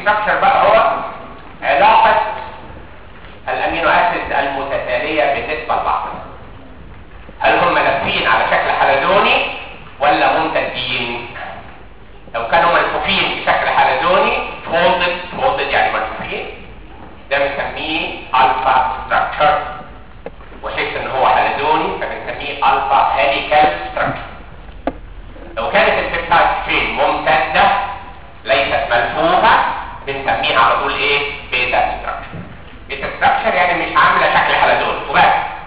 ستراكشر بقى هو علاقة الامينو اسيد المتتالية بالنسبة لبعض هل هم لافين على شكل حلزوني ولا ممتدين لو كانوا ملفوفين بشكل حلزوني فولدد فولدد يعني ملفوفين ده بنسميه الفا ستراكشر وحيث ان هو حلزوني فبنسميه الفا هيليكال ستراكشر لو كانت البيبتايد تشين ممتده ليست ملفوفه بنسميها على طول ايه بيتا ستراكشر بيتا ستراكشر يعني مش عامله شكل حلزوني وبس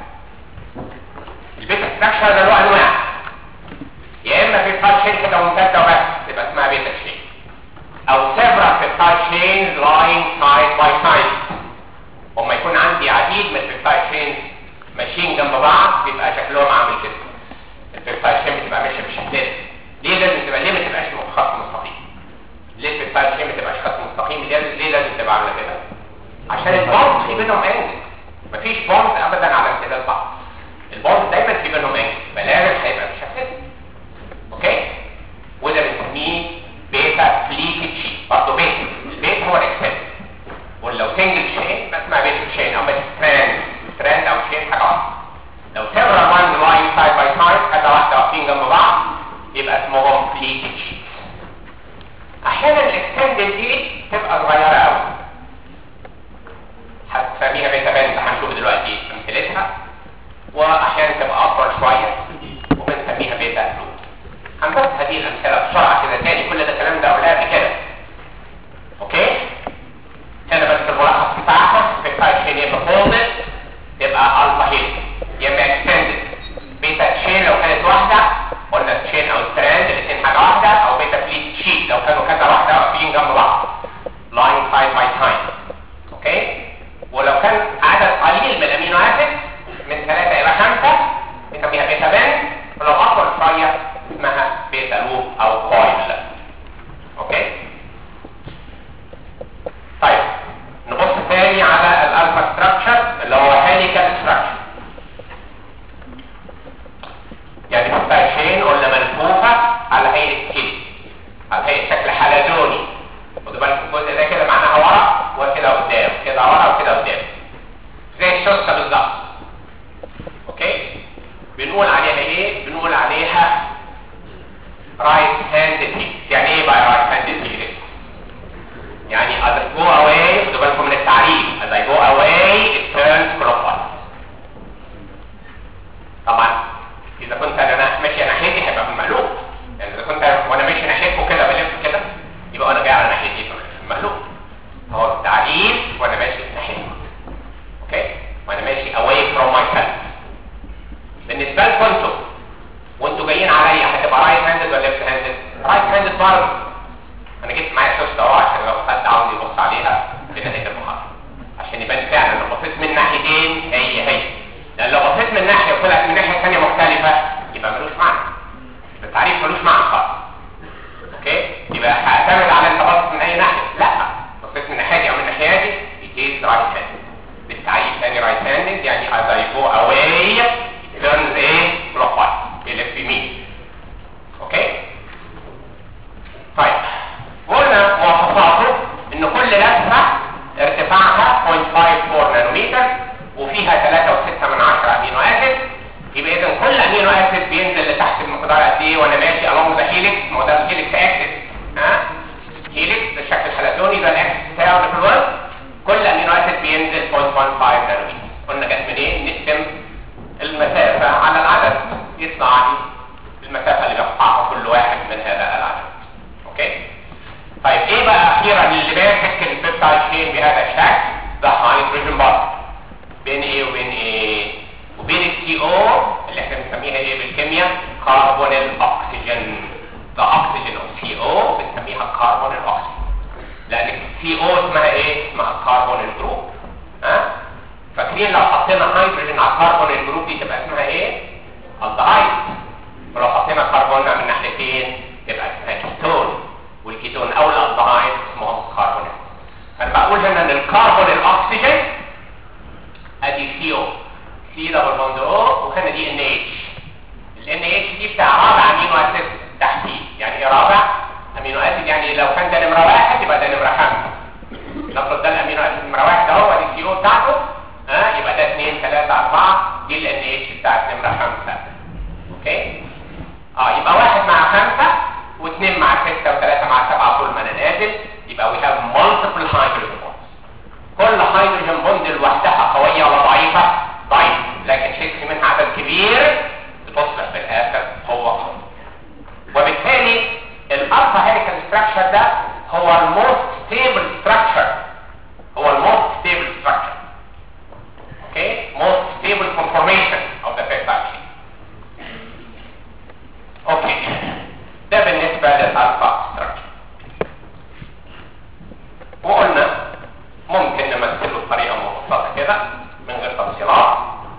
البيتا ستراكشر ده له انواع يا اما بيبتايد تشين كده ممتده وبس تبقى اسمها بيتا تشين او several peptide chains lying side by side وما يكون عندي عديد من البيبتايد chains ماشيين جنب بعض بيبقى شكلهم عامل كده البيبتايد chain بتبقى ماشيه بالشكل ده ليه لازم تبقى ليه ما تبقاش خط مستقيم ليه البيبتايد chain ما تبقاش خط مستقيم ليه ليه لازم تبقى عامله كده عشان البوند في بينهم انجل مفيش بوند ابدا على امتداد بعض البوند دايما في بينهم انجل فلازم هيبقى بالشكل ده اوكي وده بنسميه بيتا فليكت شين برضه بيتا البيت هو الاكسنت ولو سنجل شين يبقى اسمها بيتا شين او بيتا ستراند ستراند او شين حاجه واحده لو several ones lying side by side حاجه واحده واقفين جنب بعض يبقى اسمهم فليكت شين احيانا الاكستندد دي تبقى صغيره قوي هتسميها بيتا بنت هنشوف دلوقتي امثلتها واحيانا تبقى اطول شويه وبنسميها بيتا فلوت هنبص هذه الامثله بسرعه كده تاني كل ده كلام ده قلناه قبل كده اوكي هنا بس الملخص بتاعها بيبتايد شين يبقى فولدد تبقى الفا هيل يا اما اكستندد بيتا تشين لو كانت واحده قلنا تشين او ستراند الاثنين حاجه واحده او بيتا فليت شيت لو كانوا كذا واحده واقفين جنب بعض لاين سايد باي سايد اوكي ولو كان عدد قليل من الامينو اسيد من ثلاثه الى خمسه بنسميها بيتا بند ولو اطول شويه اسمها بيتا لوب او كويل اوكي طيب نبص تاني على الالفا ستراكشر اللي هو هيليكال ستراكشر يعني بتبقى شين قلنا ملفوفه على هيئه كده على هيئه شكل حلزوني خدوا بالكم الجزء ده كده معناها ورا وكده قدام كده ورا وكده قدام زي الشرطه بالظبط اوكي بنقول عليها ايه بنقول عليها رايت هاند هيلكس يعني ايه بقى رايت هاند هيلكس يعني as I go away خدوا بالكم من التعريف as I go away it turns clockwise طبعا اذا كنت انا ماشي ناحيتي هيبقى بالمقلوب يعني اذا كنت وانا ماشي ناحيتكم كده بلف كده يبقى وانا جاي على ناحيتي في المقلوب هو التعريف وانا ماشي ناحيتكم اوكي وانا ماشي away from myself بالنسبه لكم انتم وانتوا جايين عليا هتبقى رايت هاندد ولا ليفت هاندد رايت هاندد برضه انا جبت معايا شوست اهو عشان لو حد عاوز يبص عليها في نهايه المحاضره عشان يبان فعلا لو بصيت من ناحيتين هي هي لان لو بصيت من ناحيه وطلعت من ناحيه ثانيه مختلفه يبقى ملوش معنى التعريف ملوش معنى خالص اوكي يبقى هعتمد على انت باصص من اي ناحيه لا بصيت من ناحيتي او من ناحيتي it is right handed بالتعريف ثاني right handed يعني as I go away it turns ايه clockwise يلف يمين اوكي طيب قلنا مواصفاته ان كل لفه ارتفاعها 0.54 نانومتر وفيها 3.6 من 10 امينو اسيد يبقى اذا كل امينو اسيد بينزل لتحت المقدار قد ايه وانا ماشي along the helix ما هو ده الهيليكس اكسس ها هيليكس بالشكل الحلزوني ده الاكسس بتاعه اللي في الوسط كل امينو اسيد بينزل 0.15 نانومتر قلنا جت منين نقسم المسافه على العدد يطلع لي المسافه اللي بيقطعها كل واحد من هذا العدد اوكي طيب ايه بقى اخيرا اللي ماسك البيبتايد شين بهذا الشكل ده هيدروجين بوند بين ايه وبين ايه وبين السي او اللي احنا بنسميها ايه بالكيمياء كربون الاكسجين ده اكسجين او سي او بنسميها كربون الاكسجين لان السي او اسمها ايه اسمها كربون الجروب ها فاكرين لو حطينا هيدروجين على كربون الجروب دي تبقى اسمها ايه الدهايد ولو حطينا كربون من ناحيتين تبقى اسمها كيتون والكيتون او الالدهايد اسمهم كربون انا بقول هنا ان الكربون الاكسجين ادي سي او سي دبل بوند او وهنا دي ان اتش الان اتش دي بتاع رابع امينو اسيد تحتيه يعني ايه رابع امينو اسيد يعني لو كان ده نمره واحد يبقى ده نمره خمسه ستراكشر ده هو الموست ستيبل ستراكشر هو الموست ستيبل ستراكشر اوكي موست ستيبل conformation of the peptide chain اوكي ده بالنسبه للالفا ستراكشر وقلنا ممكن نمثله بطريقه مبسطه كده من غير تفصيلات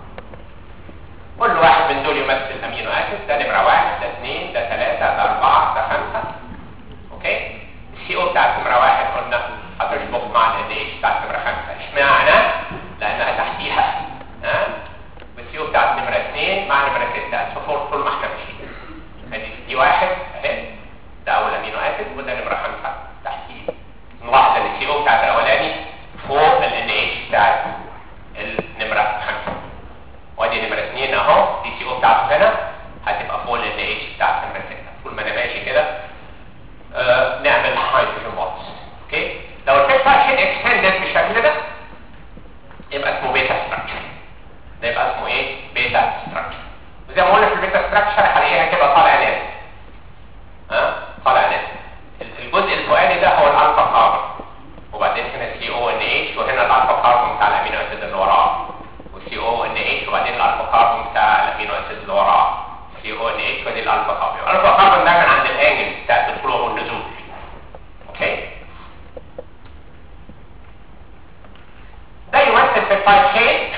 كل واحد من دول يمثل امينو اسيد ده نمره واحد ده اثنين ده ثلاثه ده اربعه ده خمسه اوكي السي او بتاعت نمره واحد قلنا هتشبك مع ال اتش بتاعت نمره خمسه اشمعنى؟ لانها تحتيها ها والسي او بتاعت نمره اثنين مع نمره سته سفور طول ما احنا ماشيين ادي دي واحد اهي ده اول امينو اسيد وده نمره خمسه تحتيه نلاحظ ان السي او بتاعت الاولاني فوق ال ان اتش بتاعت النمره خمسه وادي نمره اثنين اهو دي سي او بتاعته هنا هتبقى فوق ال ان اتش بتاعت نمره سته طول ما انا ماشي كده آه نعمل هيدروجين بوندز اوكي لو البيبتايد شين اكستندد بالشكل ده يبقى اسمه بيتا ستراكشر ده يبقى اسمه ايه بيتا ستراكشر وزي ما قلنا في البيتا ستراكشر هلاقيها كده طالع نازل ها طالع نازل الجزء الفوقاني ده هو الالفا كاربون وبعدين هنا سي او ان اتش وهنا الالفا كاربون بتاع الامينو اسيد اللي وراه والسي او ان اتش وبعدين الالفا كاربون بتاع الامينو اسيد اللي وراه سي او ان اتش ودي الالفا كاربون الالفا كاربون ده كان عند الانجل بتاعت الطلوع والنزول اوكي ده يمثل في الفايف شين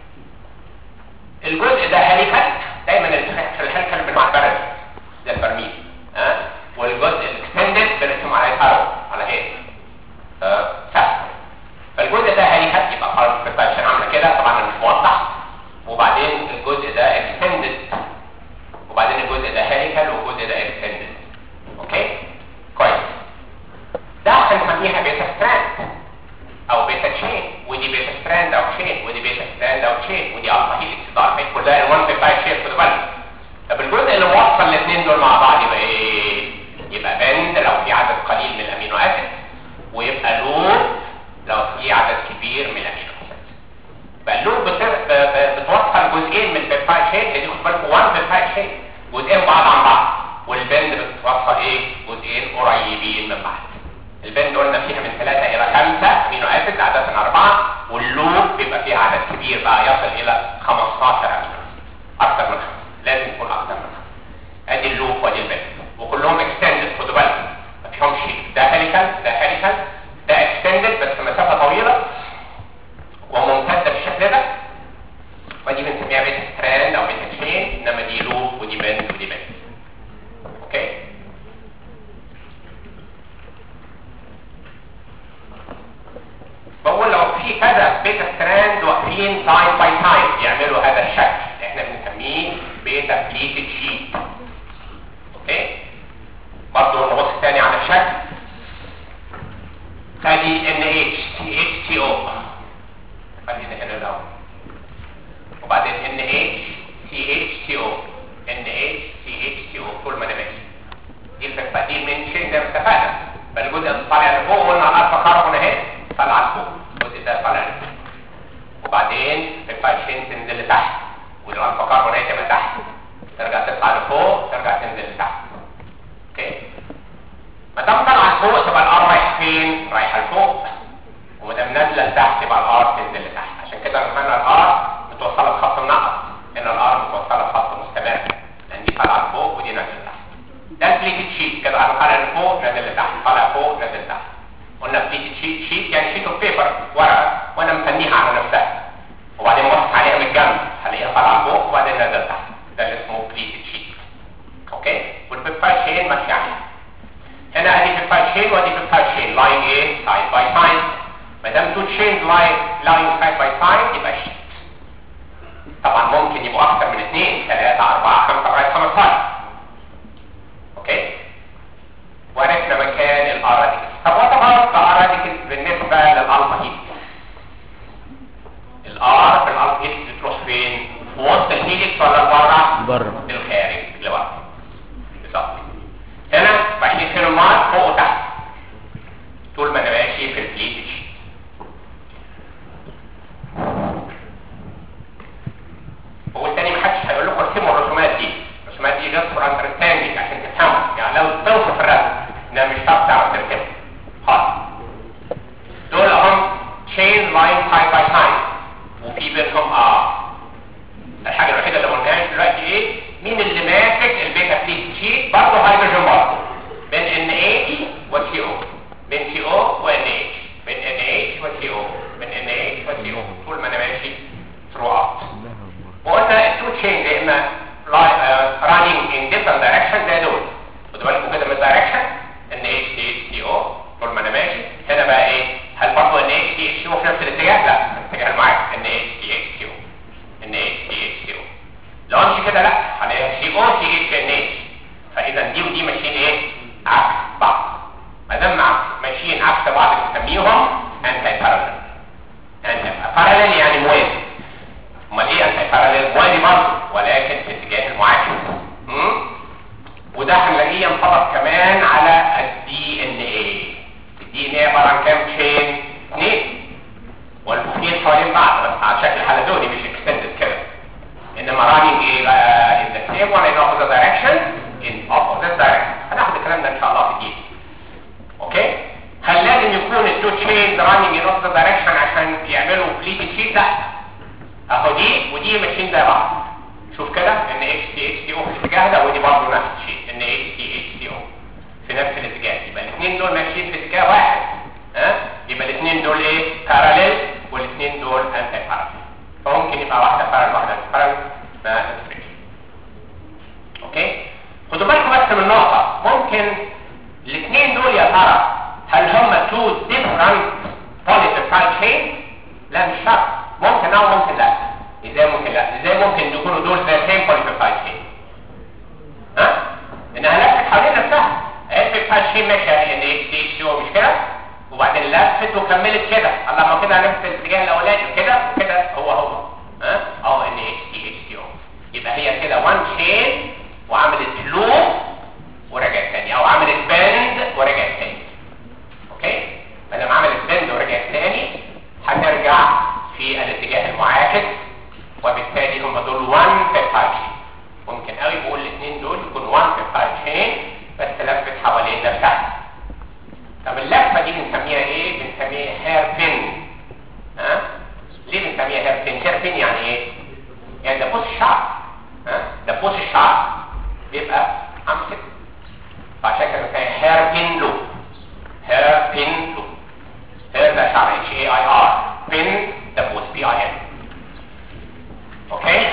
الجزء ده هيليكال دايما في الهيليكال بالمعبرة زي البرميل ها والجزء الاكستندد بنرسم عليه ارو على هيك آه سهم فالجزء ده هيليكال يبقى خلاص في الفايف شين عامله كده طبعا أنا مش موضح وبعدين الجزء ده اكستندد وبعدين الجزء ده هيليكال والجزء ده اكستندد اوكي كويس ده هنسميها بيتا ستراند او بيتا تشين ودي بيتا ستراند او تشين ودي بيتا ستراند او تشين ودي الفا هيليكس ده الفا كلها الوان بيتا تشين خد بالك طب الجزء اللي موصل الاثنين دول مع بعض يبقى ايه يبقى بند لو في عدد قليل من الامينو اسيد ويبقى لوب لو في عدد كبير من الامينو اسيد يبقى اللوب بت- ب- ب- بتوصل جزئين من البيبتايد شين دي خد بالك وان بيبتايد شين جزئين بعض عن بعض والبند بتوصل ايه جزئين قريبين من بعض البند قلنا فيها من 3 الى 5 امينو اسيد عاده 4 واللوب بيبقى فيها عدد كبير بقى يصل الى 15 امينو اسيد اكثر من 5 لازم يكون اكثر من 5 ادي اللوب وادي البند وكلهم اكستندد خدوا بالكم ما فيهمش ده هيليكال ده هيليكال ده اكستندد بس مسافه طويله وممتده بالشكل ده ودي بنسميها بيتا ستراند او بيتا تشين انما دي لوب ودي بند ودي بند اوكي بقول لو في كذا بيتا ستراند واقفين سايد باي سايد يعملوا هذا الشكل احنا بنسميه بيتا بليتد شيت اوكي برضه نبص تاني على الشكل ادي ان اتش سي اتش تي او خلينا هنا الاول وبعدين ان اتش سي اتش تي او ان اتش سي اتش تي او طول ما انا ماشي دي الفكره دي من شيء زي ما اتفقنا فالجزء اللي طالع لفوق قلنا الالفا كاربون اهي طالعه لفوق الجزء ده طالع لفوق وبعدين الفايشين تنزل لتحت والالفا كاربون اهي تبقى تحت ترجع تطلع لفوق ترجع تنزل لتحت اوكي ما دام طالعه لفوق تبقى الار رايح فين؟ رايحه لفوق وما دام نازله لتحت يبقى الار تنزل لتحت عشان كده رسمنا الار متوصله بخط النقط ان الار متوصله بخط مستمر لان دي طالعه لفوق ودي نازله لتحت ده البليتد شيت كده انا طالع لفوق نازل لتحت طالع فوق نازل لتحت قلنا بليتد شيت شيت يعني شيت اوف بيبر ورقه وانا مسميها على نفسها وبعدين بص عليها من الجنب هلاقيها طالعه فوق وبعدين نازل تحت ده اللي اسمه بليتد شيت اوكي والبيبتايد شين ماشي عليها هنا ادي بيبتايد شين وادي بيبتايد شين لاين ايه سايد باي سايد ما دام تو تشينز لاين لاين سايد باي سايد يبقى شيت طبعا ممكن يبقوا اكثر من اثنين ثلاثة أربعة خمسة لغاية 15 اوكي وعرفنا مكان الار راديكال طب وات اباوت الار راديكال بالنسبة للالفا هيليكس الار في الالفا هيليكس بتروح فين؟ في وسط الهيليكس ولا لبره؟ بره للخارج لورا بالظبط هنا ماشي في المار فوق وتحت طول ما انا ماشي في البليت شيت هو التاني محدش هيقول لكم ارسموا الرسومات دي الرسومات دي جت جديد اوكي هل لازم يكون التو تشينز راننج ان اوبوزيت دايركشن عشان يعملوا فليت شيت لا اهو دي ودي ماشيين زي بعض شوف كده ان اتش تي اتش تي او في الاتجاه ده ودي برضه نفس الشيء ان اتش تي اتش تي او في نفس الاتجاه يبقى الاثنين دول ماشيين في اتجاه واحد ها يبقى الاثنين دول ايه باراليل والاثنين دول انتي باراليل فممكن يبقى واحده باراليل واحده باراليل ما تفرقش اوكي خدوا بالكم بس من نقطه ممكن الاثنين دول يا ترى هل هم تو ديفرنت بوليتيكال تشين لا مش شرط ممكن او ممكن لا ازاي ممكن لا ازاي ممكن يكونوا دول ذا سيم بوليتيكال تشين ها انها لفت حوالين نفسها البيبتايد تشين ماشيه ان اتش دي اتش او مش كده وبعدين لفت وكملت كده الله ما كده نفس الاتجاه الاولاني كده وكده هو هو ها اهو ان اتش دي اتش دي او يبقى هي كده وان تشين وعملت لوب ورجعت تاني او عملت بند ورجعت تاني اوكي ما دام عملت بند ورجعت تاني هترجع في الاتجاه المعاكس وبالتالي هم دول 1 بيبتايد تشين ممكن قوي بقول الاثنين دول يكون 1 بيبتايد تشين بس لفت حوالين نفسها طب اللفه دي بنسميها ايه بنسميها هير بين ها ليه بنسميها هير بين هير بين يعني ايه يعني ده بوس الشعر ها ده بوس الشعر بيبقى عامل كده فعشان كده بنسميها هير بين لوب هير بين لوب هير ده شعر اتش اي اي ار بين ده بوس بي اي ان اوكي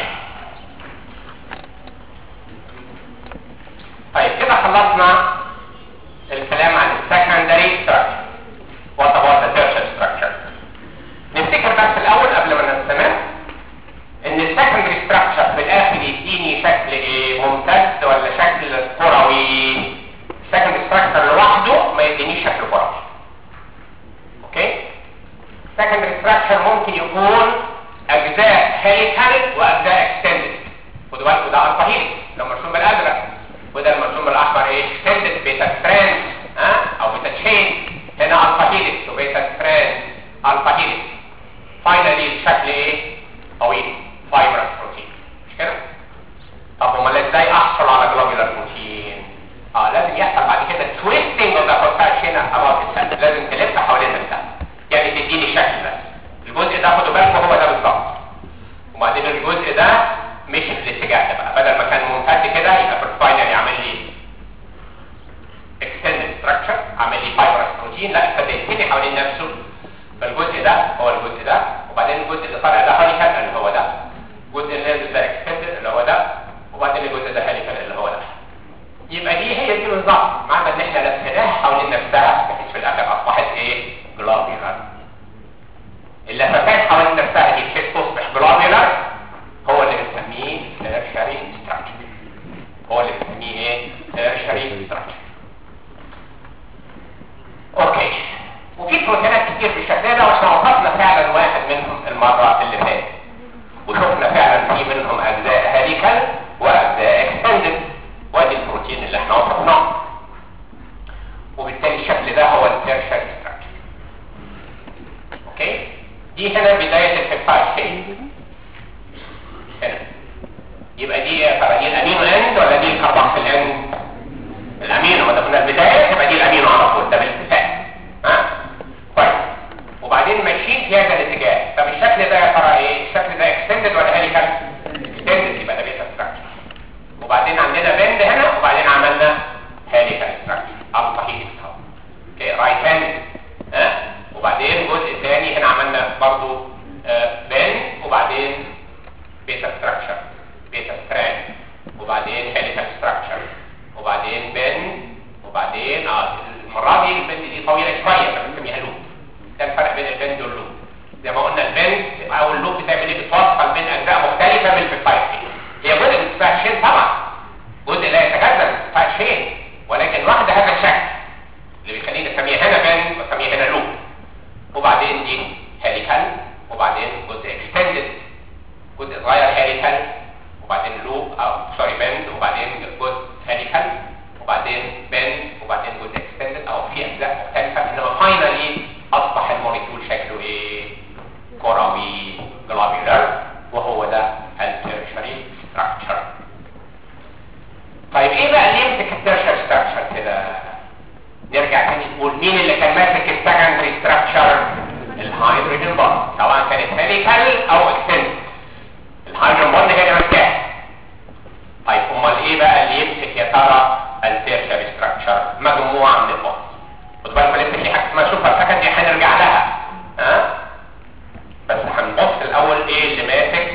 طيب كده خلصنا الكلام عن السكندري ستراكشر وات اباوت ذا تيرشري ستراكشر نفتكر بس الاول قبل ما نستمر ان السكندري ستراكشر في الاخر يديني شكل ايه ممتد ولا شكل كروي السكندري ستراكشر لوحده ما يدينيش شكل كروي اوكي secondary structure ممكن يكون اجزاء هيكل واجزاء اكستندد خدوا بالكم ده الفا لو مرسوم بالازرق وده المرسوم بالاحمر ايه اكستندد بيتا ستراند ها او بيتا تشين هنا الفا هيلكس وبيتا ستراند الفا هيلكس فاينلي الشكل ايه طويل فايبرس بروتين مش كده طب امال ازاي احصل على جلوبولار بروتين اه لازم يحصل بعد كده تويستنج اوف ذا بروتين اباوت السيل لازم تلف حوالين السيل يعني تديني شكل بس الجزء ده خدوا بالكم هو ده بالظبط وبعدين الجزء ده مشي في الاتجاه ده بقى بدل ما كان ممتد كده يبقى في الفاينل يعمل لي extended structure عمل لي fibrous بروتين لا ابتدى يتني حوالين نفسه فالجزء ده هو الجزء ده وبعدين الجزء اللي طالع ده هاليكال اللي هو ده الجزء اللي نازل ده extended اللي هو ده وبعدين الجزء ده هاليكال اللي هو ده يبقى دي هي دي بالظبط معنى ان احنا لفيناها حوالين نفسها بحيث في الاخر اصبحت ايه جلابيولار اللفافات حوالين نفسها دي بحيث تصبح جلابيولار هو اللي بنسميه tertiary structure هو اللي بنسميه ايه tertiary structure اوكي وفي بروتينات كتير بالشكل ده واحنا وصفنا فعلا واحد منهم المره اللي فاتت وشفنا فعلا في منهم اجزاء هاليكال واجزاء اكستندد وادي البروتين اللي احنا وصفناه وبالتالي الشكل ده هو التيرشري ستراكشر اوكي دي هنا بدايه البيبتايد تشين هنا يبقى دي يا ترى دي الامينو اند ولا دي الكربوكسيل اند الامينو ما دخلنا البدايه يبقى دي الامينو على طول ده بالاتفاق ها كويس وبعدين ماشيين في هذا الاتجاه طب الشكل ده يا ترى ايه الشكل ده اكستندد ولا هاليكال اكستندد يبقى ده بيتا ستراكشر وبعدين عندنا بند هنا وبعدين عملنا هاليكال ستراكشر الفا هيليكس اهو اوكي رايت هاند ها وبعدين جزء ثاني هنا عملنا برضو آه بند وبعدين بيتا ستراكشر بيتا ستراند وبعدين هاليكال ستراكشر وبعدين بند وبعدين اه المره دي البند دي طويله شويه فبنسميها لوب ده الفرق بين البند واللوب زي ما قلنا البند او اللوب بتعمل ايه بتوصل بين اجزاء مختلفه من البيبتايد هي جزء من البيبتايد شين طبعا جزء لا يتجزا من البيبتايد شين ولكن واحده هذا الشكل اللي بيخليني اسميها هنا بند واسميها هنا لوب وبعدين دي هاليكال وبعدين جزء اكستندد جزء صغير هاليكال وبعدين لوب او سوري بند وبعدين جزء هاليكال وبعدين بند وبعدين جزء اكستندد او في اجزاء مختلفه انما فاينلي اصبح الموليكيول شكله ايه كروي جلابيولار وهو ده التيرشري ستراكشر طيب نرجع تاني نقول مين اللي كان ماسك السكندري ستراكشر الهيدروجين بوند سواء كانت هيليكال او اكستنس الهيدروجين بوند هي اللي ماسكاها طيب امال ايه بقى اللي يمسك يا ترى التيرشري ستراكشر مجموعه من البوند خد بالك لسه في حاجه اسمها سوبر سكندري هنرجع لها ها بس هنبص الاول ايه اللي ماسك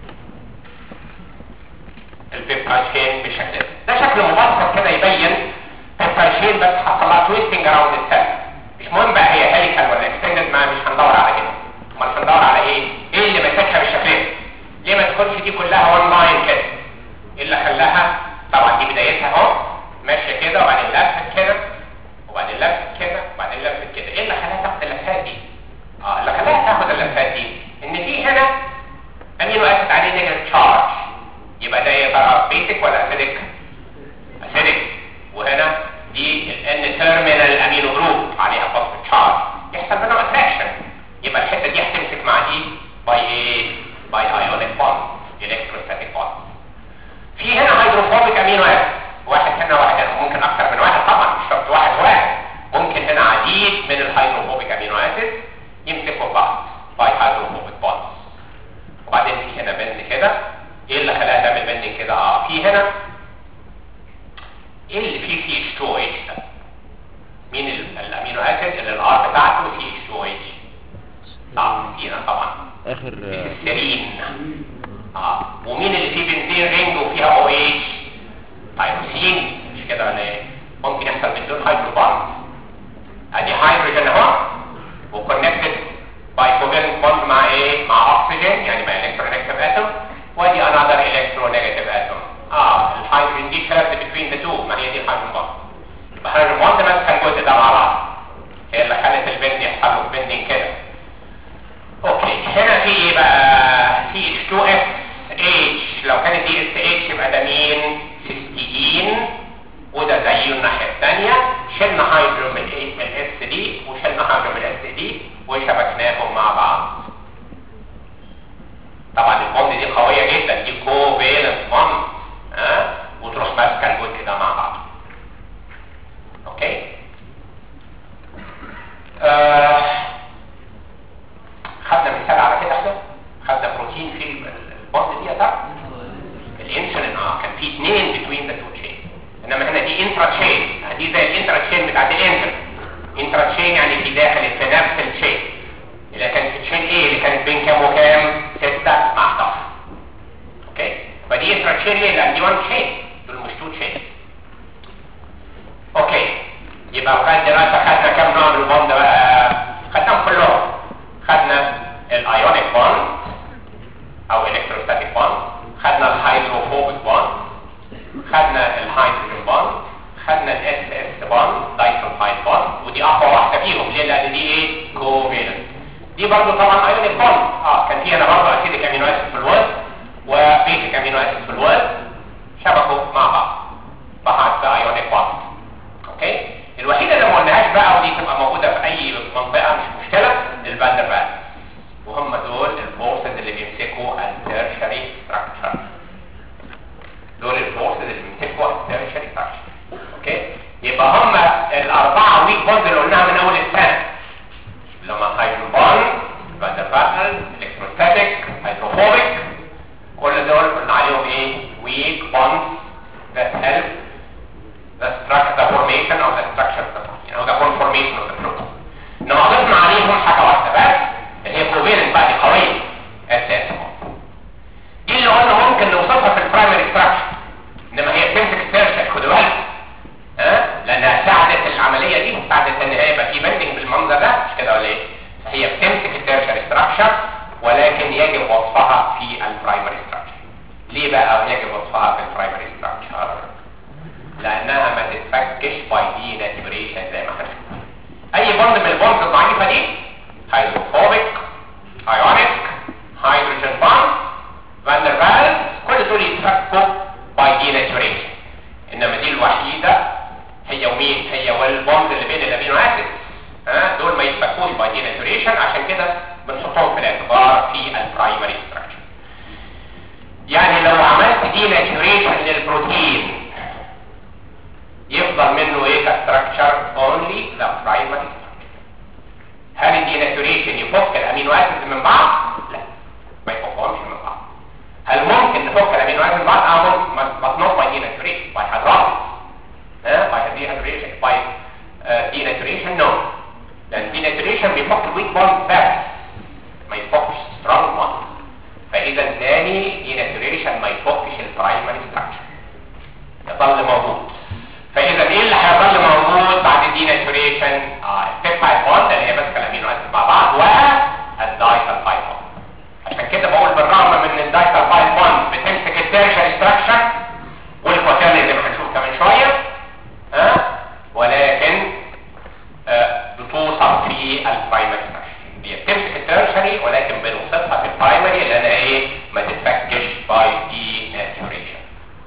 البيبتايد شين بالشكل ده ده شكل مبسط كده يبين بيبتايد شين بس حصل لها تويستنج اراوند السيل مش مهم بقى هي هيليكال ولا اكستندد ما مش هندور على كده امال هندور على ايه ايه اللي ماسكها بالشكل ده ليه ما تكونش دي كلها وان لاين كده ايه اللي خلاها طبعا دي بدايتها اهو ماشيه كده وبعدين لفت كده وبعدين لفت كده وبعدين لفت كده ايه اللي خلاها تاخد اللفات دي اه اللي خلاها تاخد اللفات دي ان في هنا امينو اسيد عليه نيجاتيف تشارج يبقى ده يا ترى بيسك ولا اسيدك اسيدك وهنا دي الان تيرمينال امينو جروب عليها فوسفور تشارج يحصل بينهم اتراكشن يبقى الحته دي هتمسك مع دي باي ايه باي ايونيك بوند الكتروستاتيك بوند في هنا هيدروفوبيك امينو اسيد واحد هنا واحد هنا ممكن اكتر من واحد طبعا مش شرط واحد واحد ممكن هنا عديد من الهيدروفوبيك امينو اسيد يمسكوا بعض باي هيدروفوبيك بوند وبعدين في هنا بند كده ايه اللي خلاها تعمل بندنج كده اه في هنا ايه اللي فيه سي اتش 2 اتش ده مين ال- الامينو اسيد اللي الار بتاعته سي اتش 2 اتش صح فينا طبعا اخر السيرين اه ومين اللي فيه بنزين رينج وفيها او اتش تايروسين مش كده ولا ايه ممكن يحصل بدون هيدروبون ادي هيدروجين اهو وكونكتد باي كوفالنت بوند مع ايه مع اكسجين يعني مع الكترونيجاتيف اتوم ودي انذر الكترونيجاتيف اتوم اه الهيدروجين دي شارد بين ذا تو ما هي دي الهيدروجين بوند يبقى الهيدروجين بوند ماسكه الجزء ده مع بعض هي اللي خلت البند يحصل له بندنج كده اوكي هنا في ايه بقى سي اتش 2 اس اتش لو كانت دي اس اتش يبقى ده مين سيستين وده زيه الناحيه الثانيه شلنا هيدروجين من الايه من الاس دي وشلنا هيدروجين من الاس دي وشبكناهم مع بعض طبعا البوند دي قويه جدا دي كوفالنت بوند ها وتروح ماسكه الجزء ده مع بعض اوكي آه خدنا مثال على كده احنا خدنا بروتين في البوند دي يا ترى الانسولين اه كان في اثنين بتوين ذا تو تشين انما هنا دي انترا تشين دي زي الانترا تشين بتاعت الانسولين انترا تشين يعني في داخل في نفس التشين اللي كانت في تشين ايه اللي كانت بين كام وكام 6 مع 11 اوكي فدي انترا تشين ليه لان دي 1 تشين دول مش 2 تشين اوكي يبقى وكان دراسه خدنا كام نوع من البوند بقى خدناهم كلهم خدنا الايونيك بوند او الكتروستاتيك بوند خدنا الهيدروفوبيك بوند خدنا الهيدروجين بوند خدنا الاس اس بوند دايسلفايد بوند ودي اقوى واحده فيهم ليه لان دي ايه كوفالنت دي برضو طبعا ايونيك بوند اه كان في هنا برضو اسيديك امينو اسيد في الوزن وبيسيك امينو اسيد في الوزن شبكوا مع بعض فحط ايونيك بوند اوكي الوحيده اللي ما قلناهاش بقى ودي تبقى موجوده في اي منطقه مش مشكله الفاندر فال وهم دول الفورسز اللي بيمسكوا التيرشري ستراكشر دول الفورسز اللي بيمسكوا التيرشري ستراكشر اوكي يبقى هم الاربعه ويك بوند اللي قلناها من اول السنه اللي هم هيدروجين بوند فاندر فال الكتروستاتيك هيدروفوبيك كل دول قلنا عليهم ايه weak bonds that help the structure the formation of the structure of the protein او the conformation of the protein انما ضفنا عليهم حاجه واحده بس اللي هي covalent بقى دي قويه اساس دي اللي قلنا ممكن نوصفها في البرايمري ستراكشر انما هي بتمسك التيرشر خدوا بالك ها لانها ساعدت العمليه دي ساعدت ان هي يبقى في بندنج بالمنظر ده مش كده ولا ايه هي بتمسك التيرشر ستراكشر ولكن يجب وصفها في البرايمري ستراكشر ليه بقى يجب وصفها في البرايمري ستراكشر لانها ما تتفكش باي دي ناتوريشن زي ما احنا شفنا اي بوند من البوندز الضعيفه دي هيدروفوبيك ايونيك هيدروجين بوند فاندر فالز كل دول يتفكوا باي دي ناتوريشن انما دي الوحيده هي ومين هي والبوند اللي بين الامينو اسيد ها دول ما يتفكوش باي دي ناتوريشن عشان كده بنحطهم في الاعتبار في البرايمري ستراكشر يعني لو عملت دي ناتوريشن للبروتين يفضل منه ايه كستراكشر اون ديناتوريشن بيفك الويك بوند بس ما يفكش سترونج بوند فاذا تاني ديناتوريشن ما يفكش البرايمري ستراكشر يظل موجود فاذا ايه اللي هيظل موجود بعد الديناتوريشن اه البيبتايد بوند اللي هي ماسكه الامينو اسيد مع بعض والدايسلفايد بوند عشان كده بقول بالرغم من ان الدايسلفايد بوند بتمسك التيرشري ستراكشر والكوتيرني زي ما هنشوف كمان شويه ها أه؟ ولكن أه بتوصل في البرايمري ستراكشر هي بتمسك التيرشري ولكن بنوصفها في البرايمري لان ايه ما تتفكش باي دي ناتوريشن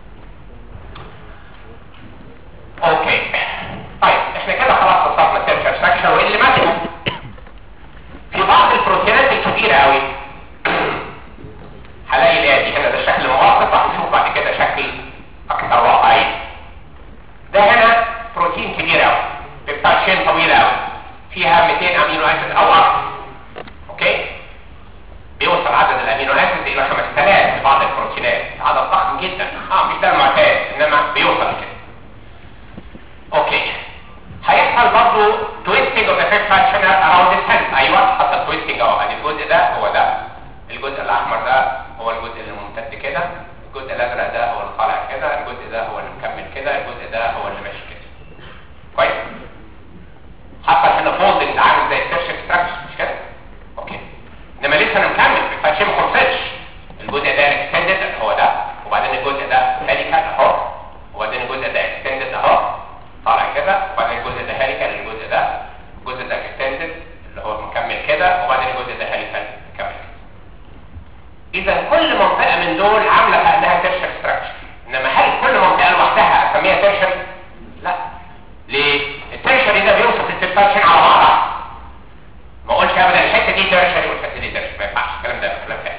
اوكي طيب احنا كده خلاص وصلنا التيرشري ستراكشر وايه اللي ماسكه في بعض البروتينات الكبيره قوي هلاقي الاتي هنا ده الشكل الموافق وهنشوف بعد كده شكل اكثر واقعي ده هنا بروتين كبير قوي بيبتايد شين طويله قوي فيها 200 امينو اسيد او اكثر اوكي بيوصل عدد الامينو اسيد الى 5000 في بعض البروتينات عدد ضخم جدا اه مش ده المعتاد انما بيوصل كده اوكي هيحصل برضه تويستنج اوف ذا بيبتايد شين اراوند السنس ايوه حصل تويستنج اهو ادي الجزء ده هو ده الجزء الاحمر ده هو الجزء اللي ممتد كده الجزء الازرق ده هو اللي طالع كده الجزء ده هو اللي مكمل كده الجزء ده هو اللي ماشي كده كويس حصل هنا فولدنج عامل زي التيرشر ستراكشر مش كده اوكي انما لسه انا مكمل ما ينفعش ما خلصتش الجزء ده اكستندد هو ده وبعدين الجزء ده هيليكال اهو وبعدين الجزء ده اكستندد اهو طالع كده وبعدين الجزء ده هيليكال الجزء ده الجزء ده اكستندد اللي هو مكمل كده وبعدين الجزء ده هيليكال مكمل كده اذا كل منطقه من دول عامله كانها تيرشر ستراكشر انما هل كل منطقه لوحدها اسميها تيرشر لا ليه التيرشري ده بيوصف التيرشري على بعضها ما اقولش ابدا الحته دي تيرشري والحته دي تيرشري ما ينفعش الكلام ده كلام فارغ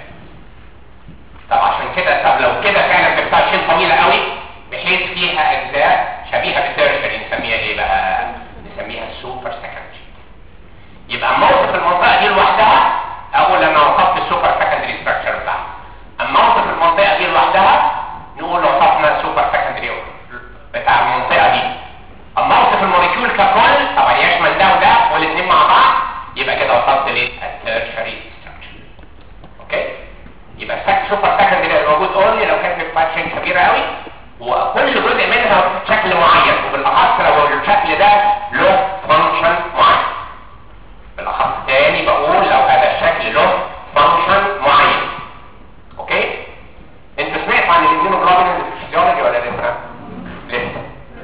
طب عشان كده طب لو كده فعلا التيرشري طويله قوي بحيث فيها اجزاء شبيهه بالتيرشري نسميها ايه بقى نسميها السوبر سكندري يبقى اما اوصف المنطقه دي لوحدها اقول انا وصفت السوبر سكندري ستراكشر بتاعها اما اوصف المنطقه دي لوحدها نقول وصفنا السوبر سكندري بتاع المنطقه دي اما اوصف الموليكيول ككل طبعا يشمل ده وده والاثنين مع بعض يبقى كده وصلت ليه التيرشري ستراكشر اوكي يبقى السك سوبر سكندري الموجود اونلي لو كانت بفاتشن كبيره قوي وكل جزء منها بشكل معين وبالاخص لو الشكل ده له فانكشن معين بالاخص تاني بقول لو هذا الشكل له فانكشن معين اوكي انت سمعت عن الاميونوجلوبولين في الفسيولوجي ولا لسه لسه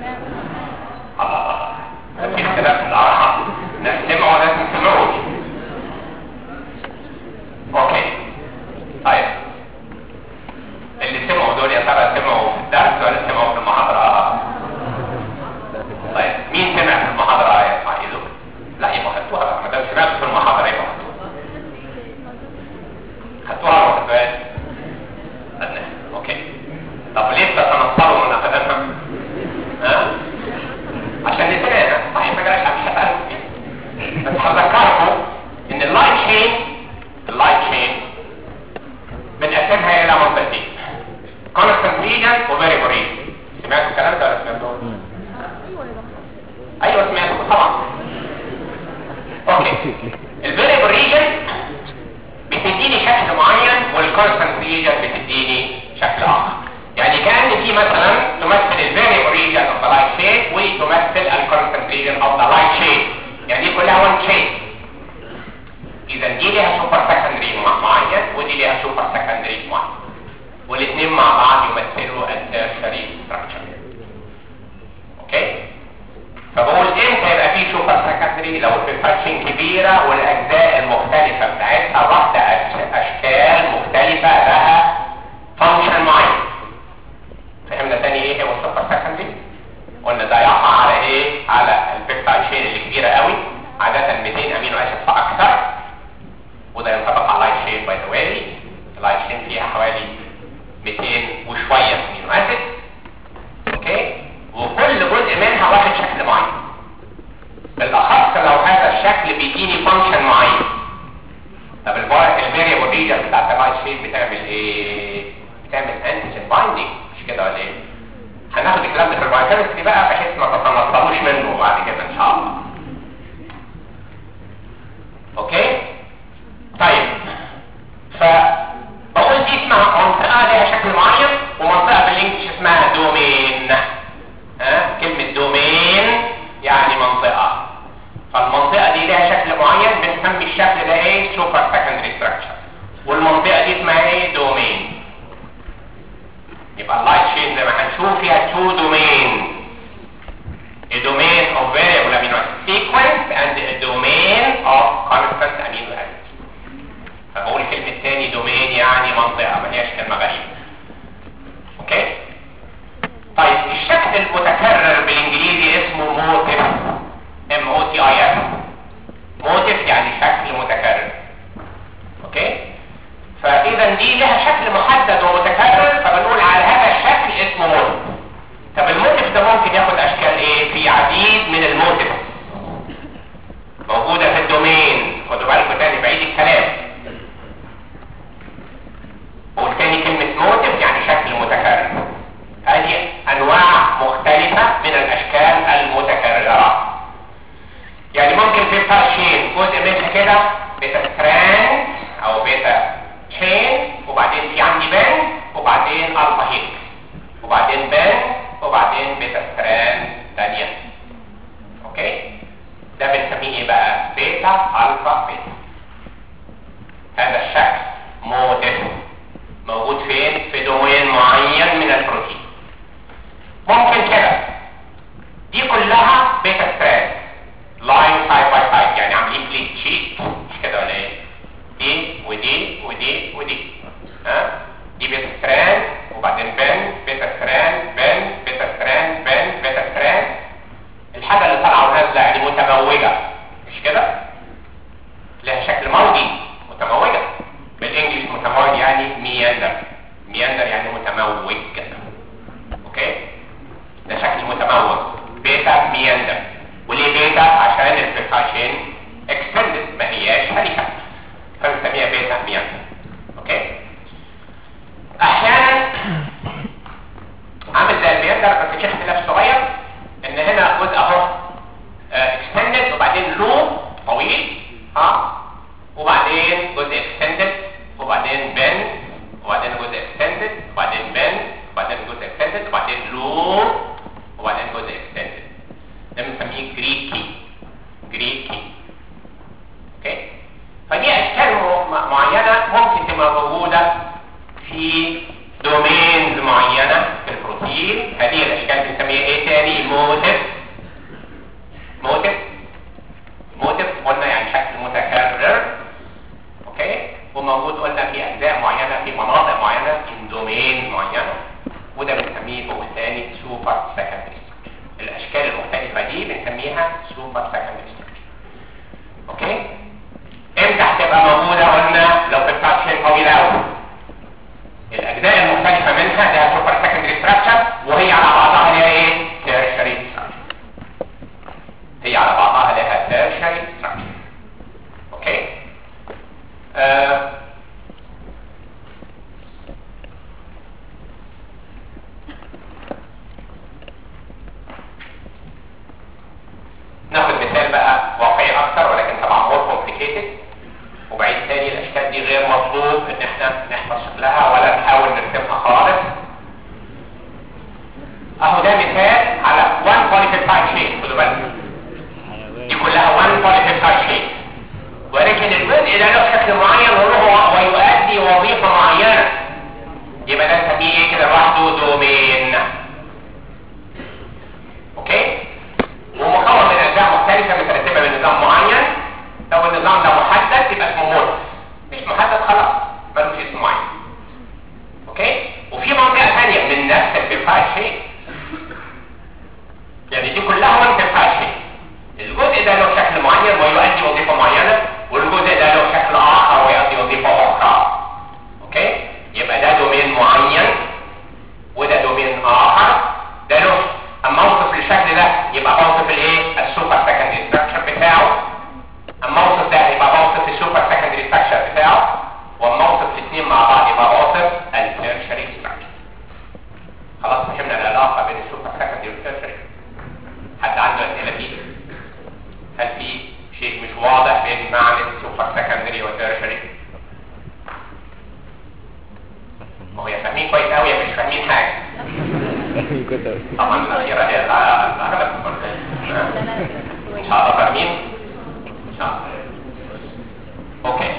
الله في اختلاف في الاراء ناس سمعوا وناس ما سمعوش اوكي طيب اللي سمعوا دول يا ترى سمعوا في الدرس ولا سمعوا في المحاضره طيب مين سمع في المحاضره يا اسماعيل لا يبقى خدتوها بقى ما دام سمعتوا في المحاضره يبقى خدتوها خدتوها ولا ما خدتوهاش؟ خدناها اوكي طب ليه بتتنصروا من اخذتها؟ ها؟ عشان نسيناها صحيح ما جراش مش هسألكم فيها بس هذكركم ان اللايت شين اللايت شين بنقسمها الى منطقتين كونستنت ريجن وفاريبل ريجن سمعتوا الكلام ده ولا سمعتوه؟ ايوه سمعتوا طبعا اوكي الفاريبل ريجن بتديني شكل معين والكونستنت ريجن بتديني شكل اخر يعني كان في مثلا تمثل الفاريبل ريجن اوف ذا لايت شيد وتمثل الكونستنت ريجن اوف ذا لايت شيد يعني دي كلها وان شيد اذا دي ليها سوبر سكندري معين ودي ليها سوبر سكندري معين والاثنين مع بعض يمثلوا التيرشري ستراكشر اوكي فبقول امتى يبقى في سوبر سكندري لو البيباتشن كبيره والاجزاء المختلفه بتاعتها واخده اشكال مختلفه لها فانكشن معين فهمنا تاني ايه هو السوبر سكندري قلنا ده يقع على ايه على البيبتايد شين اللي كبيره قوي عاده 200 امينو اسيد فاكثر وده ينطبق على اللايت شين باي ذا واي اللايت شين فيها حوالي 200 وشويه امينو اسيد اوكي وكل جزء منها واخد شكل معين بالاخص لو هذا الشكل بيديني فانكشن معين طب الفاريبل ريجن بتاعت اللايت شين بتعمل ايه بتعمل انتيجين بايندينج مش كده ولا ايه هناخد الكلام ده في البايوكيمستري بقى بحيث ما تتنططوش منه بعد كده ان شاء الله بيتا الفا بيتا هذا الشكل موتف موجود فين في دومين معين من البروتين ممكن كده دي كلها بيتا ستراند لاين سايد باي سايد يعني عاملين بليت شيت مش كده ولا ايه دي ودي ودي ودي ها دي بيتا ستراند وبعدين بن بيتا ستراند بن بيتا ستراند بن بيتا ستراند الحاجه اللي طالعه ونازله يعني متموجه مش كده لها شكل موجي متموجه بالانجلش متموج يعني مياندر مياندر يعني متموج اوكي ده شكل متموج بيتا مياندر وليه بيتا عشان البيتاشين اكستندد ما هياش هريكه فبنسميها بيتا مياندر اوكي احيانا عامل زي المياندر بس في اختلاف صغير ان هنا جزء اهو اكستندد وبعدين لوب طويل ها وبعدين جزء اكستندد وبعدين بن وبعدين جزء اكستندد وبعدين بن وبعدين جزء اكستندد وبعدين لوب وبعدين جزء اكستندد ده بنسميه جريكي جريكي اوكي فدي اشكال م- معينه ممكن تبقى موجوده في دومينز معينه في البروتين هذه الاشكال بنسميها ايه تاني موتيف موتيف موتيف قلنا يعني شكل متكرر اوكي وموجود قلنا في اجزاء معينه في مناطق معينه في دومين معينه وده بنسميه فوق الثاني سوبر سكندري الاشكال المختلفه دي بنسميها سوبر سكندري اوكي امتى هتبقى موجوده قلنا لو في الفاكشن طويله قوي الاجزاء المختلفه منها ده سوبر سكندري ستراكشر وهي على بعضها ليها ايه تيرشري ستراكشر هي على بعضها لها تيرشري ستراكشر اوكي آه. ناخد مثال بقى واقعي اكتر ولكن طبعا مور كومبليكيتد وبعيد تاني الاشكال دي غير مطلوب ان احنا نحفظ شكلها ولا نحاول نرسمها خالص اهو ده مثال على 1 polypeptide chain خدوا بالكم دي كلها 1 polypeptide chain ولكن الجزء ده له شكل معين وله ويؤدي وظيفه معينه يبقى ده نسميه ايه كده لوحده دومين اوكي ومكون من اجزاء مختلفه مترتبه بنظام معين لو النظام ده محدد يبقى اسمه مورف مش محدد خلاص ملوش اسم معين اوكي وفي منطقه ثانيه من نفس البيبتايد شيء يعني دي كلها وان بيبتايد شيء الجزء ده له شكل معين ويؤدي وظيفه معينه والجزء ده له شكل اخر ويؤدي وظيفه اخرى اوكي يبقى ده دومين معين وده دومين اخر ده له اما اوصف الشكل ده يبقى بوصف الايه السوبر سكندري ستراكشر بتاعه اما اوصف ده يبقى بوصف السوبر سكندري ستراكشر بتاعه واما اوصف الاثنين مع بعض يبقى بوصف التيرشري ستراكشر خلاص فهمنا العلاقه بين السوبر سكندري والتيرشري حد عنده اسئله فيه هل في شيء مش واضح بين معنى السوبر سكندري والتيرشري ما هو يا فاهمين كويس قوي يا مش فاهمين حاجه طبعا الأخيرة هي الأغلب إن شاء الله فاهمين؟ إن شاء الله أوكي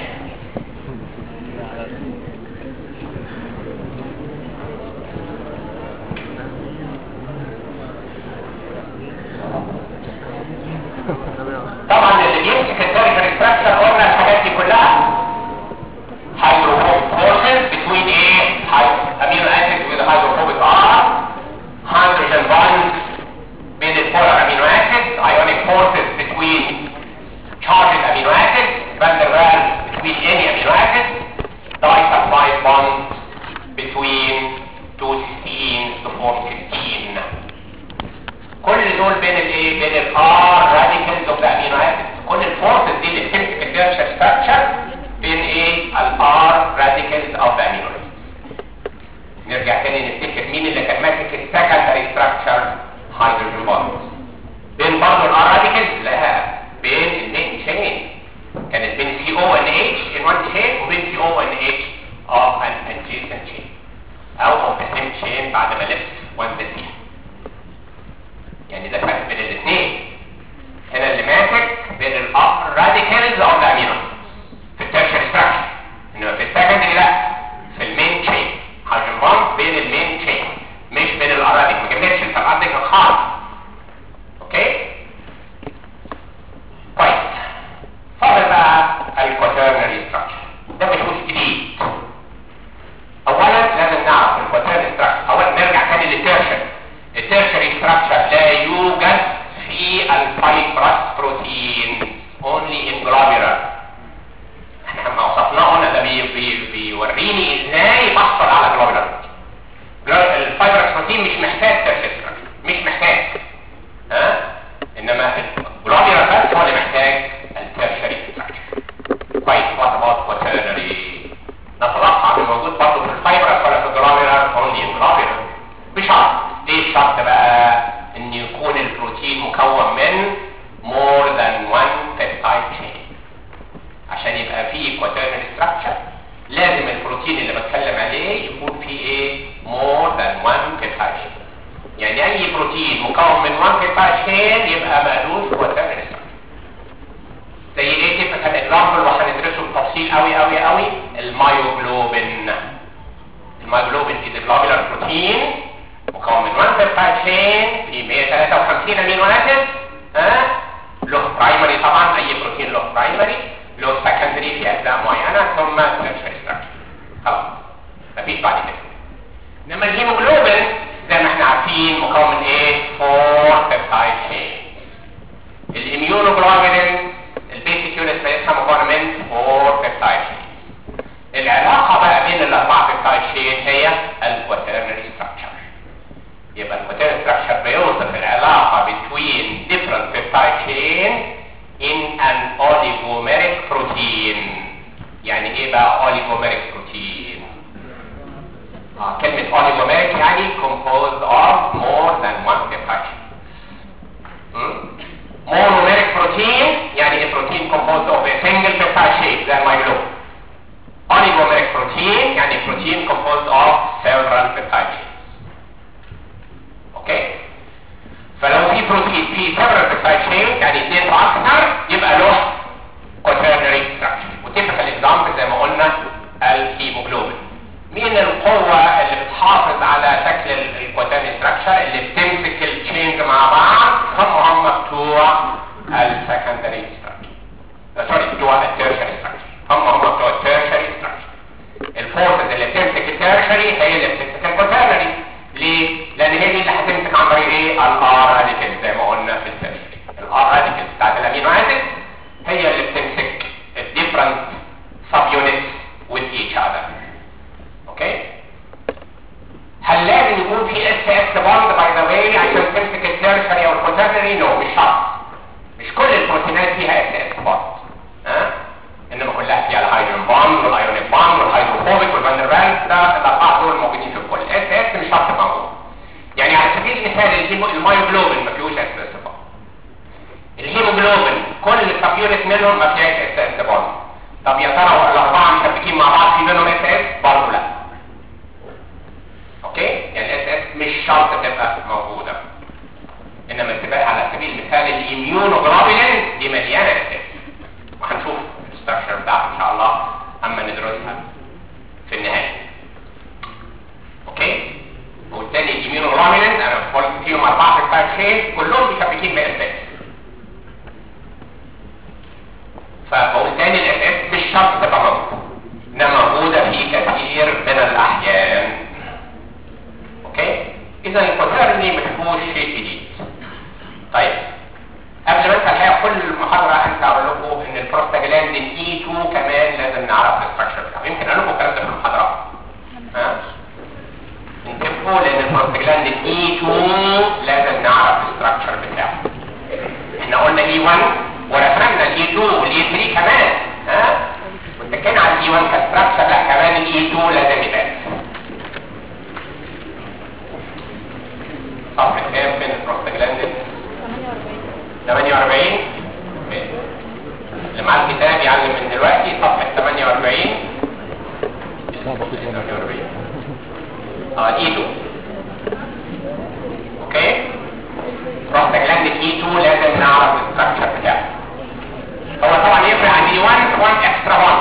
طبعا اللي بيمسك التيريتوري ستراكشر قلنا الحاجات دي كلها hydrophobic forces between ايه amino acids with hydrophobic R hydrogen bonds بين البولار amino acids ionic forces between charged amino acids van der Waals between any amino acid disulfide bonds between two cysteines to form cysteine كل دول بين الايه بين الار radicals of the amino acids كل الفورسز دي اللي بتمسك الديرشر ستراكشر بين ايه الار radicals of the amino acids نرجع تاني نفتكر مين اللي كان ماسك السكندري ستراكشر هيدروجين بوند بين برضه الار radicals لا بين الاثنين تشين كانت بين سي او ان اتش in one chain وبين سي او ان اتش of an adjacent chain او of the same chain بعد ما لف one فيها يعني ده فرق بين الاثنين هنا اللي ماسك بين الاب راديكال الاميونوجلوبولين البيسك يونت بتاعتها مكونه من فور بيبتايد العلاقه بقى بين الاربعه بيبتايد شين هي الكواترنري ستراكشر يبقى الكواترنري ستراكشر بيوصف العلاقه between different peptide chain in an oligomeric protein يعني ايه بقى oligomeric protein آه كلمة oligomeric يعني composed of more than one peptide chain monomeric protein يعني a protein composed of a single peptide chain زي المايلوم oligomeric protein يعني protein composed of several peptide chains اوكي فلو في بروتين في several peptide chains يعني اثنين فاكتور يبقى له quaternary structure وتيبيكال اكزامبل زي ما قلنا الهيموجلوبين مين القوة اللي بتحافظ على شكل الكواترنري ستراكشر اللي بتمسك التشينج مع بعض هم هم بتوع السكندري ستراكشر سوري بتوع التيرشري ستراكشر هم هم بتوع التيرشري ستراكشر الفورسز اللي بتمسك التيرشري هي اللي بتمسك الكواترنري ليه؟ لان هي دي اللي هتمسك عن طريق ايه؟ الار راديكال زي ما قلنا في التيرشري الار راديكال بتاعت الامينو اسيد هي اللي بتمسك الديفرنت سب يونتس with each other اوكي هل لازم يكون في اس اس بوند باي ذا واي عشان تمسك التيرشري او الكوترنري نو مش شرط مش كل البروتينات فيها اس اس بوند ها انما كلها فيها الهيدروجين بوند والايونيك بوند والهيدروفوبيك والفاندربالت ده الاربعه دول موجودين في الكل اس اس مش شرط موجود يعني على سبيل المثال الهيمو المايوجلوبين ما فيهوش اس اس بوند الهيموجلوبين كل سب يونت منهم ما فيهاش اس اس بوند طب يا ترى الاربعه مشبكين مع بعض في منهم اس اس برضه لا اوكي يعني الاس اس مش شرط تبقى موجوده انما تبقى على سبيل المثال الاميونوجلوبولين دي مليانه اس اس وهنشوف الستراكشر بتاعها ان شاء الله اما ندرسها في النهايه اوكي والتاني الاميونوجلوبولين انا قلت فيهم اربعه في الفايف شين كلهم مشبكين باس اس فبقول تاني الاس اس مش شرط تبقى موجوده انما موجوده في كثير من الاحيان اوكي اذا الكوترني ما فيهوش شيء جديد طيب قبل ما انسى الحقيقه كل المحاضره انت اقول لكم ان البروستاجلاندين اي 2 كمان لازم نعرف الاستراكشر بتاعه يمكن اقول لكم الكلام ده في المحاضرات ها انتبهوا لان البروستاجلاندين اي 2 لازم نعرف الاستراكشر بتاعه احنا قلنا اي 1 ورسمنا الاي 2 والاي 3 كمان ها واتكينا على الاي 1 كستراكشر لا كمان الاي 2 لازم يبان صفحة كام فين البروستاجلاندين 48 اللي معاه الكتاب يعلم من دلوقتي صفحة 48 48 اه الايدو اوكي بروستاجلاندين اي 2 لازم نعرف الستراكشر بتاعه هو طبعا يفرق عن اي 1 1 اكسترا 1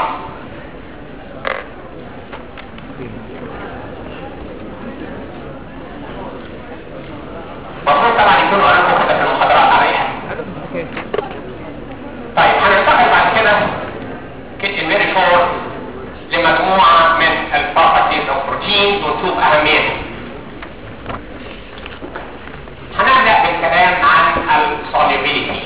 المفروض طبعا يكونوا قرأوا كده في المحاضرات عليها طيب هننتقل بعد كده كيت الميري فور لمجموعة من البروبرتيز اوف بروتينز ونشوف اهميتهم هنبدأ بالكلام عن السوليبيليتي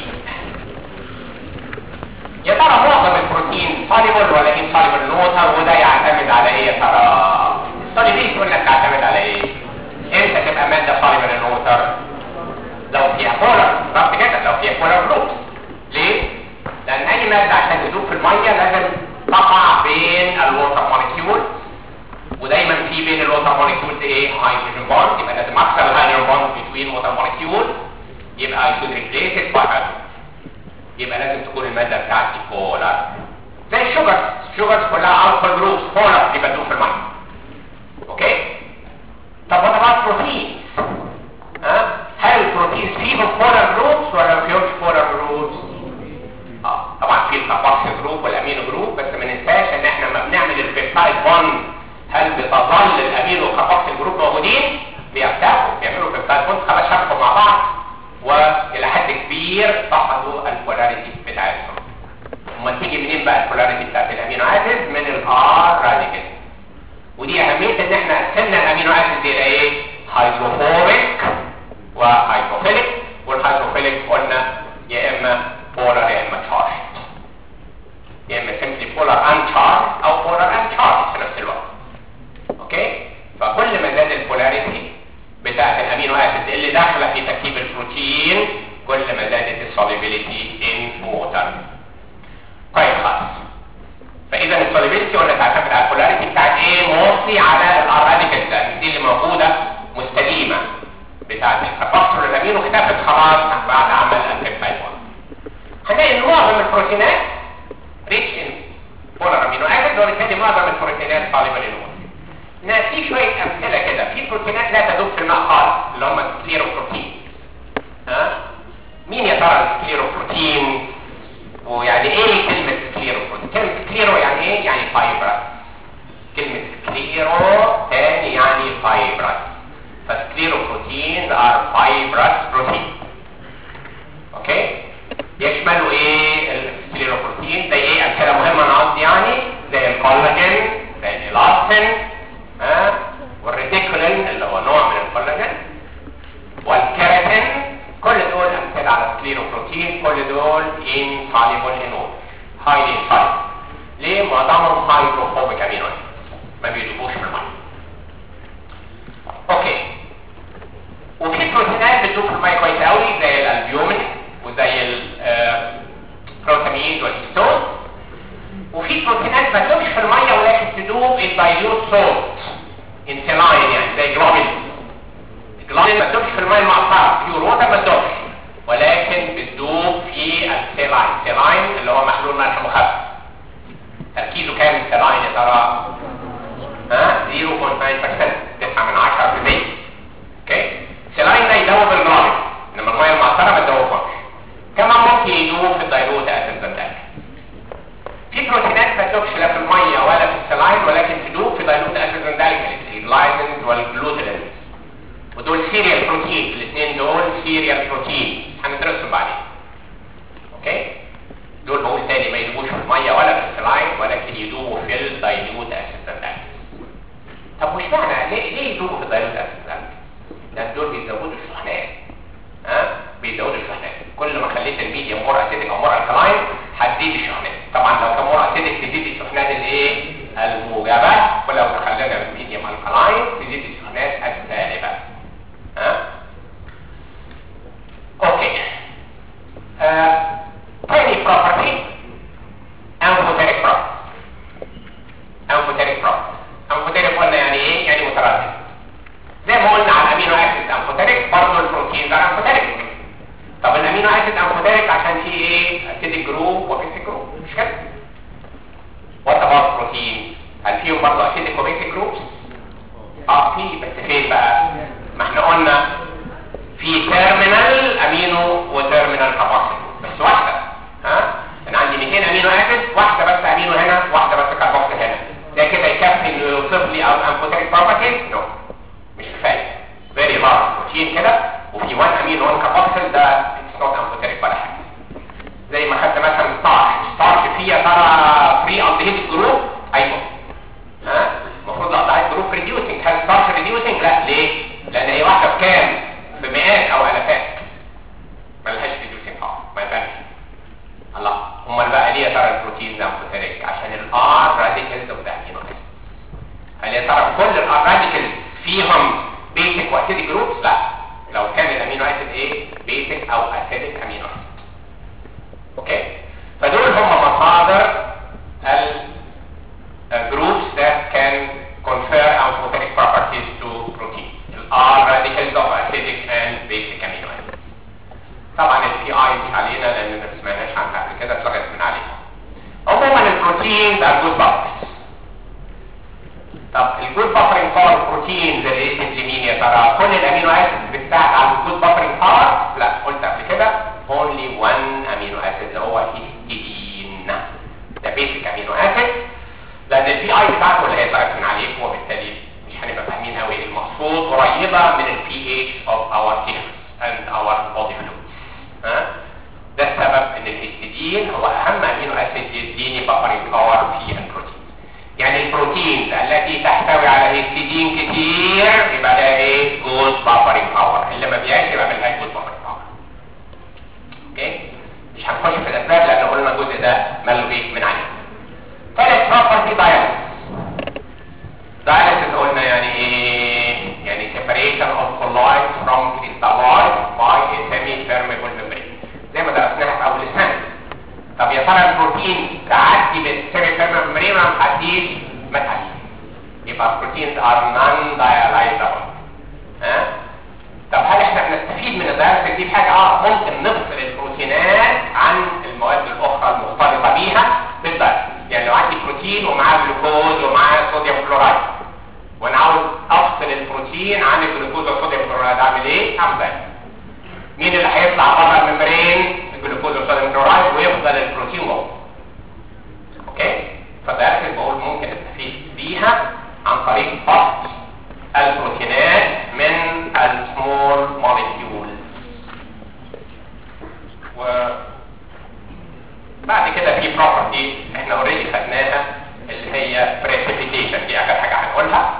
يا ترى معظم البروتين soluble ولا insoluble نوتر وده يعتمد على ايه يا ترى السوليبيليتي قلنا بتعتمد على ايه امتى تبقى مادة soluble النوتر لو فيها بولر بالظبط كده لو فيها بولر جروبس ليه؟ لان اي مادة عشان تدوب في المية لازم تقع بين الووتر موليكيول ودايما في بين الووتر موليكيول ايه هيدروجين بوند يبقى لازم اكسر الهيدروجين بوند بين ووتر موليكيول يبقى I should replace it by hydrogen يبقى لازم تكون المادة بتاعتي بولر زي الشوجر الشوجرز كلها الفا جروبس بولر يبقى تدوب في المية اوكي طب what about بروتين ها هل البروتين فيهم بولر جروبس ولا ما فيهمش بولر جروبس اه طبعا في الكاباكسي جروب والامينو جروب بس ما ننساش ان احنا لما بنعمل البيبتايد بوند هل بتظل الامينو والكاباكسي جروب موجودين بيرتاحوا بيعملوا بيبتايد بوند خلاص شبكوا مع بعض والى حد كبير فقدوا البولاريتي بتاعتهم امال تيجي منين بقى البولاريتي بتاعت الامينو اسيد من الار راديكال ودي اهميه ان احنا قسمنا الامينو اسيد دي الى ايه هيدروفوبيك وهيدروفيليك والهيدروفيليك قلنا يا اما polar يا اما charged يا اما simply polar uncharged او polar uncharged في نفس الوقت اوكي فكل ما زاد البولاريتي بتاعت الامينو اسيد اللي داخله في تركيب البروتين كل ما زادت السوليبيليتي ان ووتر طيب خلاص فاذا السوليبيليتي قلنا تعتمد على البولاريتي بتاعت ايه موصي على الار راديكالز لان دي اللي موجوده مستديمه بتاعت التفاصل الامينو اختفت خلاص بعد عمل البيبتايد 1 هنلاقي ان معظم البروتينات ريتش ان بولار امينو اسيد وبالتالي معظم البروتينات soluble in water نا في شويه امثله كده في بروتينات لا تذوب في الماء خالص اللي هم السكليروبروتين ها مين يا ترى السكليروبروتين ويعني ايه كلمه سكليروبروتين كلمه سكليرو يعني ايه يعني فايبرس كلمه سكليرو تاني يعني فايبرس فسكليروبروتين ار فايبرس بروتين اوكي يشملوا ايه السكليروبروتين زي ايه امثله مهمه انا قصدي يعني زي الكولاجين زي الالاستين ها والريتيكولين اللي هو نوع من الكولاجين والكيراتين كل دول امثله على سكليروبروتين كل دول insoluble in water highly insoluble ليه معظمهم هيدروفوبيك امينو ما بيدوبوش في الميه اوكي وفي بروتينات بتدوب في الميه كويس قوي زي الالبيومين وزي البروتاميد والهيستون وفي بروتينات ما تدوبش في الميه ولكن تدوب الدايلوت سولت انسلاين يعني زي جلوبين الجلوبين ما تدوبش في الميه المعصره بيور ووتر ما تدوبش ولكن بتدوب في السيلاين سيلاين اللي هو محلول ملح مخفف تركيزه كام السيلاين يا ترى ها 0.9% 9 من 10% اوكي السيلاين ده يدوب الجلوبين انما الميه المعصره ما تدوبهاش كما ممكن يدوب في الدايلوت اسيد زنتاج في بروتينات ما تدوبش لا في الميه ولا في السلاين ولكن تدوب في دايلوت اسيد زنتاج اللايزنز والجلوتينز ودول سيريال بروتين الاثنين دول سيريال بروتين هندرسهم بعدين اوكي دول بقول تاني ما يدوبوش في الميه ولا في السلاين ولكن يدوبوا في الدايلوت اسيد زنتاج طب وش معنى ليه ليه يدوبوا في الدايلوت اسيد زنتاج لان دول بيزودوا الشحنات ها بيزودوا الشحنات كل ما خليت الميديا مور اسيدك او مور الكلاين هتزيد الشحنات طبعا لو كان مور اسيدك تزيد الشحنات الايه الموجبه ولو خلينا الميديم الكلاين تزيد الشحنات السالبه ها اوكي آه. تاني بروبرتي امفوتيريك بروبرتي امفوتيريك بروبرتي امفوتيريك قلنا يعني ايه يعني متردد زي ما قلنا على الامينو اسيد امفوتيريك برضه البروتين ده امفوتيريك طب الامينو اسيد امفوتيريك عشان فيه ايه اسيدك جروب وبيسك جروب مش كده وات اباوت بروتين هل فيهم برضه اسيدك وبيسك جروبس اه في بس فين بقى ما احنا قلنا في تيرمينال امينو وتيرمينال كاباسيتي بس واحده ها انا عندي 200 امينو اسيد واحده بس امينو هنا واحده بس كاربوكسيل هنا ده كده يكفي انه يوصف لي امفوتيريك بروبرتيز نو مش كفايه فيري لارج بروتين كده وفي 1 امينو 1 كاربوكسيل ده اتس نوت امفوتيريك ولا حاجه زي ما خدت مثلا ستارش ستارش فيه ترى فري الدهيد جروب ايوه ها المفروض الدهيد جروب ريديوسنج هل ستارش ريديوسنج لا ليه لان هي واحده بكام في مئات او الافات ملهاش ريديوسنج خالص ما يبانش الله امال بقى ليه يا ترى البروتين ده امفوتيريك عشان الار راديكالز اوف ذا امينو اسيد هل يا ترى كل الار راديكالز فيهم بيسك واسيدك جروبس لا لو كان الامينو اسيد ايه بيسك او اسيدك امينو اسيد اوكي فدول هم مصادر الجروبس that can confer amphoteric properties to protein R radicals of acidic and basic amino acids طبعا البي اي مش علينا لان ما سمعناش عنها قبل كده اتلغت من عليها عموما البروتين ده جود بافرز طب الجود بافرنج باور البروتين زي مين يا ترى كل الامينو اسيد بتساعد على الجود بافرنج باور لا قلت قبل كده only one amino acid اللي هو هيستidine ده بيسك امينو اسيد لان البي اي بتاعته اللي هي طلعت من عليكم وبالتالي مش هنبقى فاهمين قوي ايه المقصود قريبه من البي اتش اوف اور tissues and our body fluids ها ده السبب ان الهيستidine هو اهم امينو اسيد يديني بافرنج باور في البروتين يعني البروتين التي تحتوي على هيستidine كتير يبقى لها ايه جود بافرنج باور اللي ما فيهاش يبقى ملهاش جود بافرنج باور اوكي مش هنخش نخش في الاسباب لان قلنا الجزء ده ملغي من عليه ثالث بروبرتي دايلسيس دايلسيس قلنا يعني ايه يعني separation of colloids from crystalloids by a semi-permeable membrane زي ما درسناها في اول السنه طب يا ترى البروتين تعدي بالسيمي بيرمنت ممبرين ولا ما تعديش؟ ما تعديش يبقى البروتينز ار نون دايلايزابل ها طب هل احنا بنستفيد من الدايلسيس دي بحاجه اه ممكن نفصل البروتينات عن المواد الاخرى المختلطه بيها بالدايلسيس يعني لو عندي بروتين ومعاه جلوكوز ومعاه صوديوم كلورايد وانا عاوز افصل البروتين عن الجلوكوز والصوديوم كلورايد اعمل ايه؟ اعمل دايلسيس مين اللي هيطلع بره الممبرين الجلوكوز والصوديوم كلورايد ويفضل البروتين جوه اوكي فالدايلسيس بقول ممكن استفيد بيها عن طريق فصل البروتينات من السمول موليكيولز و بعد كده في بروبرتي احنا اوريدي خدناها اللي هي بريسيبيتيشن دي اخر حاجه هنقولها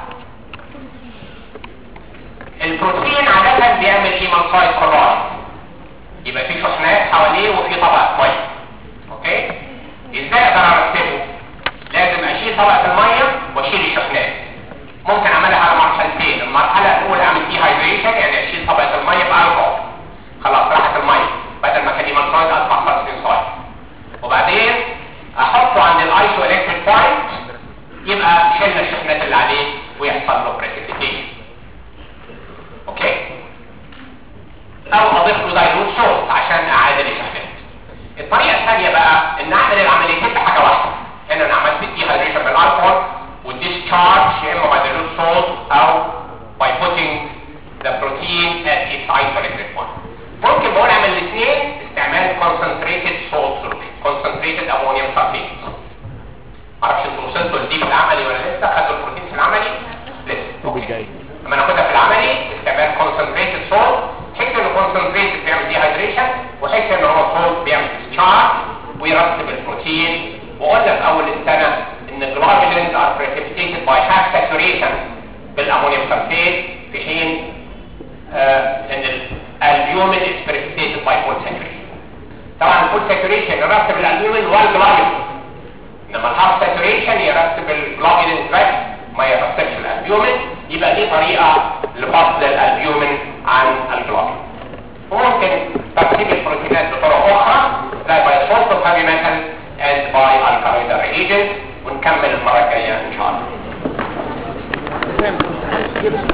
البروتين عاده بيعمل ايه منصايد كلورايد يبقى في شحنات حواليه وفي طبقه ميه اوكي ازاي اقدر ارتبه لازم اشيل طبقه الميه واشيل الشحنات ممكن اعملها على مرحلتين المرحله الاولى اعمل فيها هايدريشن يعني اشيل طبقه الميه بالكحول خلاص راحت الميه بدل ما كان يمنصايد اصبح فاسفنسايد وبعدين احطه عند الايسو الكتريك بوينت يبقى شلنا الشحنات اللي عليه ويحصل له بريسيبيتيشن اوكي او اضيف له دايلوت صوت عشان اعادل الشحنات الطريقه الثانيه بقى ان اعمل العمليتين بحاجه واحده هنا انا عملت دي هايدريشن بالالكحول والديسشارج يا اما باي دايلوت صوت او by putting the protein at its isolated point ممكن بقول اعمل الاثنين استعمال concentrated salt solution concentrated ammonium sulfate معرفش انتوا وصلتوا لدي في العملي ولا لسه خدوا البروتين في العملي لسه اوكي لما ناخدها في العملي استعمال concentrated salt حيث انه concentrated بيعمل dehydration وحيث انه هو salt بيعمل discharge ويرتب البروتين وقلنا في اول السنه ان الجلوبولينز are precipitated by half saturation بالامونيوم سلفيت في حين آه ان الالبيومين is precipitated by full saturation طبعا الفول saturation يرتب الالبيومين والجلوبولين انما الهاف ساتوريشن يرتب الجلوبولين بس ما يرتبش الالبيومين يبقى دي طريقه لفصل الالبيومين عن الجلوبولين وممكن ترتيب البروتينات بطرق اخرى زي باي سولت اوف هابي ميتال اند باي الكالويدال ريجنت ونكمل المره الجايه ان شاء الله